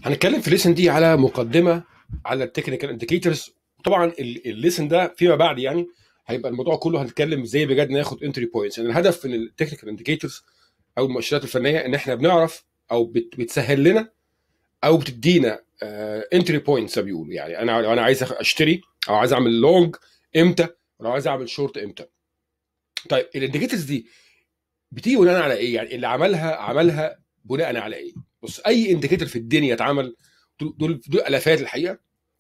هنتكلم في الليسن دي على مقدمه على التكنيكال انديكيتورز طبعا الليسن ده فيما بعد يعني هيبقى الموضوع كله هنتكلم ازاي بجد ناخد انتري بوينتس يعني الهدف من التكنيكال انديكيتورز او المؤشرات الفنيه ان احنا بنعرف او بت- بتسهل لنا او بتدينا انتري بوينتس زي ما بيقولوا يعني انا لو انا عايز أخ- اشتري او عايز اعمل لونج امتى ولو عايز اعمل شورت امتى طيب الانديكيتورز دي بتيجي بناء على ايه يعني اللي عملها عملها بناء على ايه بص اي انديكيتور في الدنيا اتعمل دول دول دول الافات الحقيقه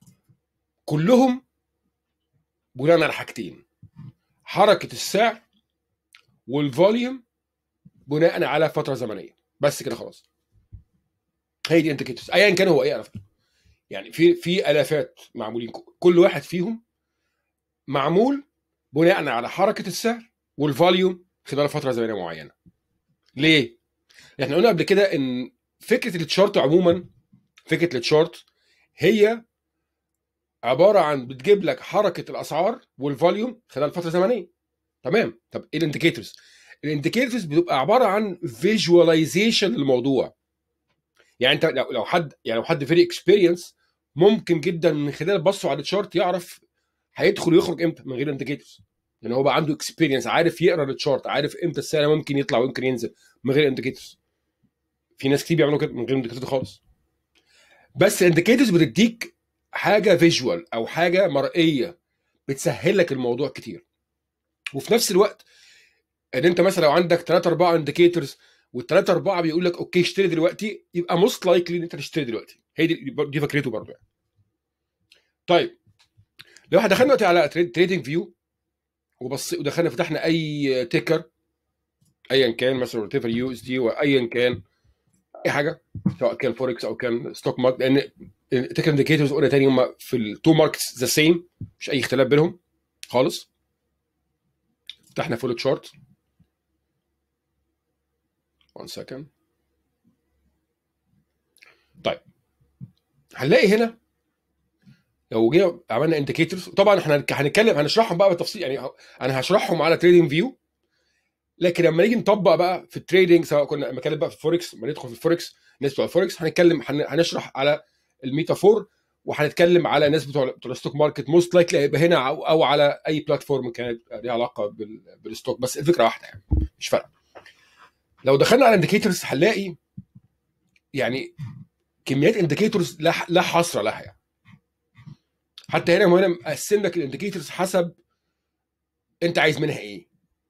كلهم بناء على حاجتين حركه السعر والفوليوم بناء على فتره زمنيه بس كده خلاص هي دي انديكيتورز ايا كان هو ايه على فكره يعني في في الافات معمولين كل واحد فيهم معمول بناء على حركه السعر والفوليوم خلال فتره زمنيه معينه ليه احنا قلنا قبل كده ان فكره التشارت عموما فكره التشارت هي عباره عن بتجيب لك حركه الاسعار والفوليوم خلال فتره زمنيه تمام طب ايه الانديكيتورز الانديكيتورز بتبقى عباره عن فيجواليزيشن للموضوع يعني انت لو لو حد يعني لو حد فيري اكسبيرينس ممكن جدا من خلال بصه على التشارت يعرف هيدخل ويخرج امتى من غير انديكيتورز لان هو بقى عنده اكسبيرينس عارف يقرا التشارت عارف امتى السعر ممكن يطلع ويمكن ينزل من غير انديكيتورز في ناس كتير بيعملوا كده من غير انديكيتورز خالص بس الانديكيتورز بتديك حاجه فيجوال او حاجه مرئيه بتسهل لك الموضوع كتير وفي نفس الوقت ان انت مثلا لو عندك 3 4 انديكيتورز والثلاثه اربعه بيقول لك اوكي اشتري دلوقتي يبقى موست لايكلي ان انت تشتري دلوقتي هي دي دي فكرته برضه يعني. طيب لو احنا دخلنا دلوقتي على تريدنج فيو وبص ودخلنا فتحنا اي تيكر ايا كان مثلا روتيفر يو اس دي وايا كان اي حاجه سواء كان فوركس او كان ستوك ماركت لان التيكر انديكيتورز قلنا تاني هم في التو ماركتس ذا سيم مش اي اختلاف بينهم خالص فتحنا فول تشارت 1 سكند طيب هنلاقي هنا لو جينا عملنا انديكيتورز طبعا احنا هنتكلم هنشرحهم بقى بالتفصيل يعني انا هشرحهم على تريدنج فيو لكن لما نيجي نطبق بقى في التريدنج سواء كنا لما نتكلم بقى في الفوركس لما ندخل في الفوركس الناس بتوع الفوركس هنتكلم هن- هنشرح على الميتافور وهنتكلم على الناس بتوع بتوع الستوك ماركت موست لايكلي هيبقى هنا او, أو على اي بلاتفورم كانت ليها علاقه بال- بالستوك بس الفكره واحده يعني مش فارقه لو دخلنا على انديكيتورز هنلاقي يعني كميات انديكيتورز لا لا حصر لها يعني حتى هنا هنا مقسم لك الانديكيتورز حسب انت عايز منها ايه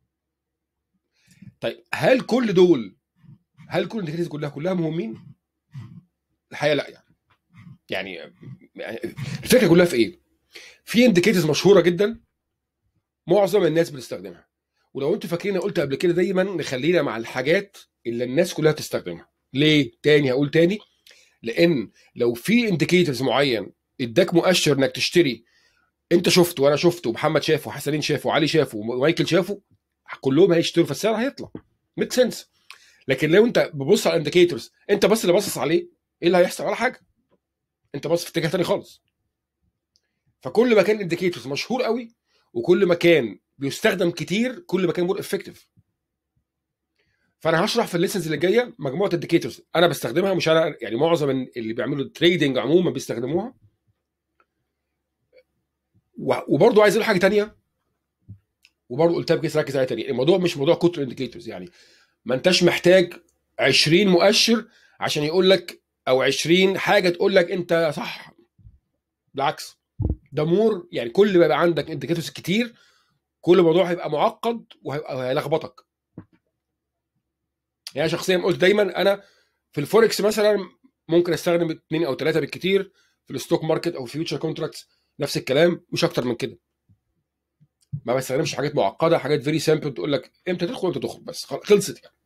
طيب هل كل دول هل كل الانديكيتورز كلها كلها مهمين الحقيقه لا يعني يعني يعني الفكره كلها في ايه في انديكيتورز مشهوره جدا معظم الناس بتستخدمها ولو انتوا فاكرين أنا قلت قبل كده دايما نخلينا مع الحاجات اللي الناس كلها بتستخدمها ليه تاني هقول تاني لان لو في انديكيتورز معين اداك مؤشر انك تشتري انت شفته وانا شفته ومحمد شافه وحسنين شافه وعلي شافه ومايكل شافه كلهم هيشتروا فالسعر هيطلع ميك سنس لكن لو انت ببص على الانديكيتورز انت بس اللي باصص عليه ايه اللي هيحصل ولا حاجه انت باصص في اتجاه تاني خالص فكل ما كان الانديكيتورز مشهور قوي وكل ما كان بيستخدم كتير كل ما كان مور افكتيف فانا هشرح في الليسنز اللي جايه مجموعه انديكيتورز انا بستخدمها مش انا يعني معظم اللي بيعملوا تريدنج عموما بيستخدموها و- وبرضه عايز اقول حاجه تانية وبرضه قلتها بكيس ركز عليها تاني الموضوع مش موضوع كتر انديكيتورز يعني ما انتش محتاج 20 مؤشر عشان يقول لك او 20 حاجه تقول لك انت صح بالعكس ده مور يعني كل ما يبقى عندك انديكيتورز كتير كل الموضوع هيبقى معقد وهيبقى وهيلخبطك يعني أنا شخصيا قلت دايما انا في الفوركس مثلا ممكن استخدم اثنين او ثلاثه بالكتير في الستوك ماركت او فيوتشر كونتراكتس نفس الكلام مش اكتر من كده ما بستخدمش حاجات معقده حاجات فيري سامبل تقول لك امتى تدخل وامتى تخرج بس خل- خلصت يعني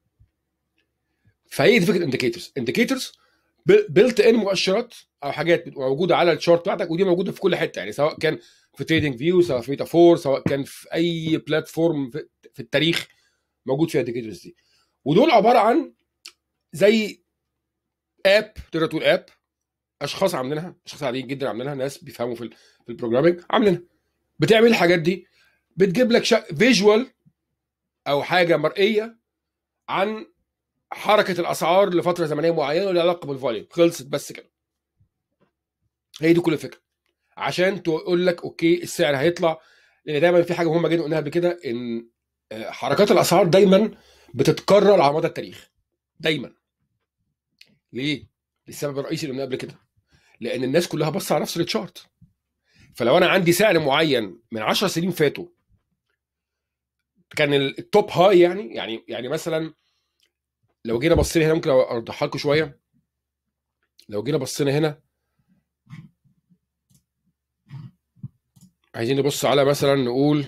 فهي دي فكره انديكيتورز انديكيتورز بيلت ان مؤشرات او حاجات بتبقى موجوده على الشارت بتاعتك ودي موجوده في كل حته يعني سواء كان في تريدنج فيو سواء في ميتافور سواء كان في اي بلاتفورم في, في التاريخ موجود فيها انديكيتورز دي ودول عباره عن زي اب تقدر تقول اب اشخاص عاملينها اشخاص عاديين جدا عاملينها ناس بيفهموا في ال- في البروجرامينج عاملينها بتعمل الحاجات دي بتجيب لك فيجوال او حاجه مرئيه عن حركه الاسعار لفتره زمنيه معينه ولها علاقه بالفوليوم خلصت بس كده هي دي كل الفكره عشان تقول لك اوكي السعر هيطلع لان دايما في حاجه مهمه جدا قلناها قبل كده ان آه، حركات الاسعار دايما بتتكرر على مدى التاريخ دايما ليه؟ السبب الرئيسي اللي قلناه قبل كده لان الناس كلها بص على نفس التشارت فلو انا عندي سعر معين من 10 سنين فاتوا كان التوب هاي يعني يعني يعني مثلا لو جينا بصينا هنا ممكن اوضحها لكم شويه لو جينا بصينا هنا عايزين نبص على مثلا نقول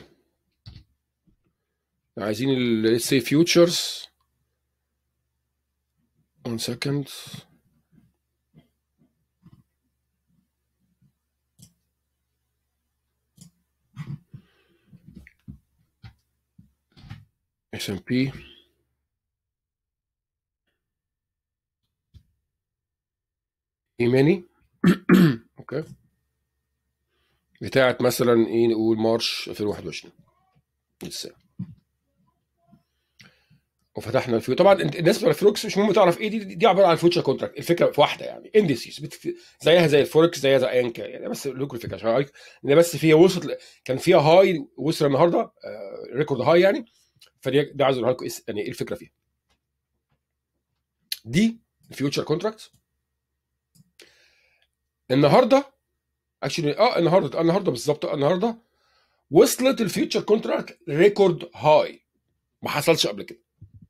عايزين ال let's say futures one second S&P ايماني اوكي بتاعت مثلا ايه نقول مارش 2021 لسه وفتحنا الفيو طبعا انت- الناس بتوع الفلوكس مش مهم تعرف ايه دي دي عباره عن فيوتشر كونتراكت الفكره في واحده يعني انديسيز بت... زيها زي الفوركس زيها زي ايا كان يعني بس لكم الفكره عشان أعرف ان بس فيها وصلت ل- كان فيها هاي وصل النهارده آه ريكورد هاي يعني فدي ده عايز اقولها لكم إيه- يعني ايه الفكره فيها دي الفيوتشر كونتراكت النهارده اكشلي اه النهارده النهارده بالظبط النهارده وصلت الفيوتشر كونتراكت ريكورد هاي ما حصلش قبل كده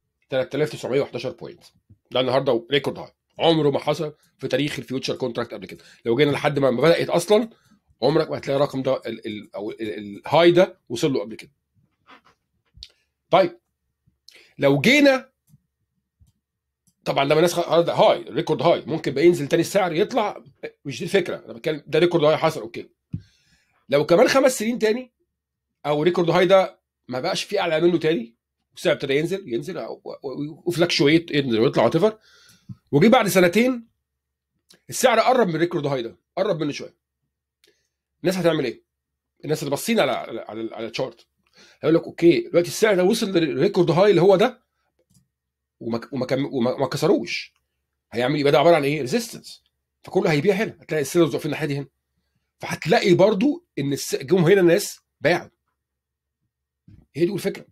3911 بوينت ده النهارده ريكورد هاي عمره ما حصل في تاريخ الفيوتشر كونتراكت قبل كده لو جينا لحد ما ما بدات اصلا عمرك ما هتلاقي الرقم ده ال ال او ال- ال- الهاي ده وصل له قبل كده طيب لو جينا طبعا لما الناس خ- ده هاي ريكورد هاي ممكن بقى ينزل تاني السعر يطلع مش دي الفكره انا بتكلم ده ريكورد هاي حصل اوكي لو كمان خمس سنين تاني او ريكورد هاي ده ما بقاش فيه اعلى منه تاني السعر ابتدى ينزل ينزل وفلكشويت ينزل ويطلع وات ايفر وجي بعد سنتين السعر قرب من الريكورد هاي ده قرب منه شويه الناس هتعمل ايه؟ الناس اللي باصين على على على, على الشارت هيقول لك اوكي دلوقتي السعر ده وصل للريكورد هاي اللي هو ده وما وما, كم- وما, وما كسروش هيعمل يبقى ده عباره عن ايه؟ ريزيستنس فكله هيبيع هنا هتلاقي السيلرز واقفين الناحيه دي هنا فهتلاقي برضو ان الس- جم هنا الناس باعوا هي دي الفكره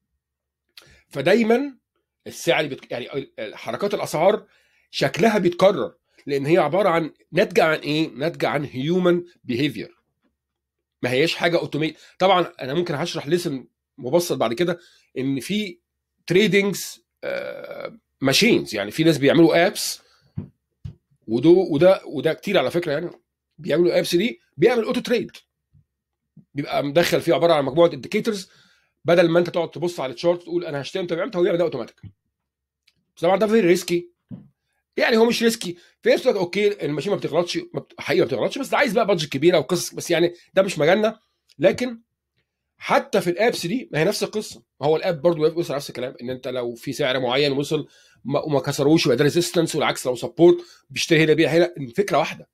فدايما السعر بيت... يعني حركات الاسعار شكلها بيتكرر لان هي عباره عن ناتجه عن ايه؟ ناتجه عن هيومن بيهيفير ما هياش حاجه اوتوميت طبعا انا ممكن هشرح ليسن مبسط بعد كده ان في تريدنجز ماشينز يعني في ناس بيعملوا ابس وده وده وده كتير على فكره يعني بيعملوا ابس دي بيعمل اوتو تريد بيبقى مدخل فيه عباره عن مجموعه انديكيتورز بدل ما انت تقعد تبص على الشارت تقول انا هشتري امتى امتى هو بيعمل ده اوتوماتيك بس طبعا ده فيري ريسكي يعني هو مش ريسكي في نفس الوقت اوكي الماشين ما بتغلطش ما بت- حقيقه ما بتغلطش بس ده عايز بقى بادجت كبيره وقصص بس يعني ده مش مجالنا لكن حتى في الابس دي ما هي نفس القصه ما هو الاب برضه وصل نفس الكلام ان انت لو في سعر معين وصل ما- وما كسروش يبقى ده ريزيستنس والعكس لو سبورت بيشتري هنا بيع هنا الفكره واحده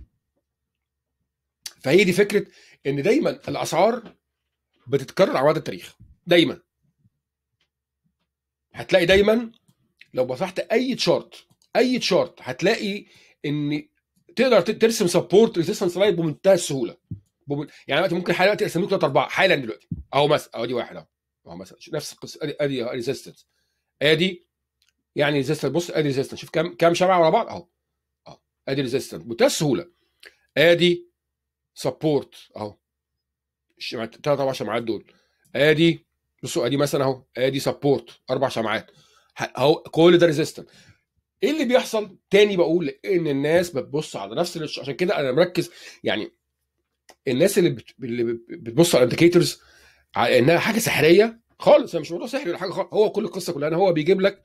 فهي دي فكره ان دايما الاسعار بتتكرر على مدى التاريخ دايما هتلاقي دايما لو فتحت اي تشارت اي تشارت هتلاقي ان تقدر ت- ترسم سبورت ريزيستنس لاين بمنتهى السهوله بمن... يعني دلوقتي ممكن حالا دلوقتي ارسم لك ثلاث اربعه حالا دلوقتي اهو مثلا اهو دي واحد اهو اهو مثلا شوف نفس القصه ادي ادي ريزيستنس ادي يعني ريزيستنس بص ادي ريزيستنس شوف كام كام شمعه ورا بعض اهو اهو ادي ريزيستنس بمنتهى السهوله ادي سبورت اهو الشمعة ثلاث اربع شمعات دول ادي بصوا ادي مثلا اهو ادي سبورت اربع شمعات ه- اهو كل ده ريزيستنس ايه اللي بيحصل تاني بقول ان الناس بتبص على نفس الش- عشان كده انا مركز يعني الناس اللي بت... اللي بت- بتبص على الانديكيتورز على انها حاجه سحريه خالص هي مش موضوع سحري ولا حاجه خالص هو كل القصه كلها إن هو بيجيب لك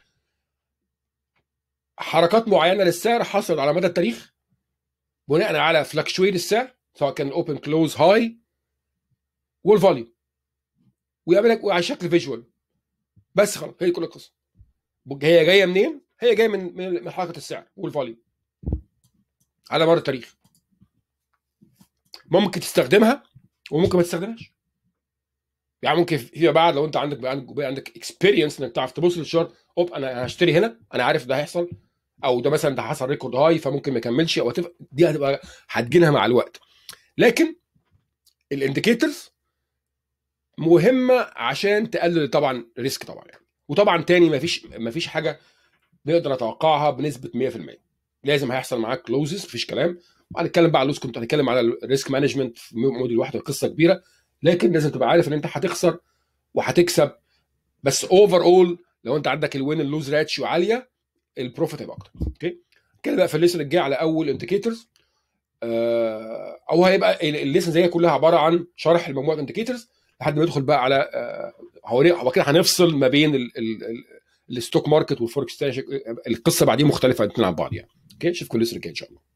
حركات معينه للسعر حصلت على مدى التاريخ بناء على فلكشويت السعر سواء كان اوبن كلوز هاي والفوليوم ويعمل لك على شكل فيجوال بس خلاص هي كل القصه هي جايه منين؟ هي جايه من من من حركه السعر والفوليوم على مر التاريخ ممكن تستخدمها وممكن ما تستخدمهاش يعني ممكن فيما بعد لو انت عندك بقى عندك, بقى عندك اكسبيرينس انك تعرف تبص للشارت اوب انا هشتري هنا انا عارف ده هيحصل او ده مثلا ده حصل ريكورد هاي فممكن ما يكملش او هتف... دي هتبقى هتجينها مع الوقت لكن الانديكيتورز مهمه عشان تقلل طبعا ريسك طبعا يعني وطبعا تاني ما فيش ما فيش حاجه نقدر نتوقعها بنسبه 100% لازم هيحصل معاك كلوزز مفيش كلام وهنتكلم بقى على اللوز كنت هنتكلم على الريسك مانجمنت في موديل واحد قصه كبيره لكن لازم تبقى عارف ان انت هتخسر وهتكسب بس اوفر اول لو انت عندك الوين اللوز راتشيو عاليه البروفيت هيبقى اكتر اوكي كده بقى في الليسن الجاي على اول انديكيتورز آه او هيبقى الليسن زي كلها عباره عن شرح لمجموعه انديكيتورز لحد ما ندخل بقى على آه هو كده هنفصل ما بين الستوك ماركت والفوركس القصه بعدين مختلفه عن بعض يعني اوكي اشوفكم الليسن الجاي ان شاء الله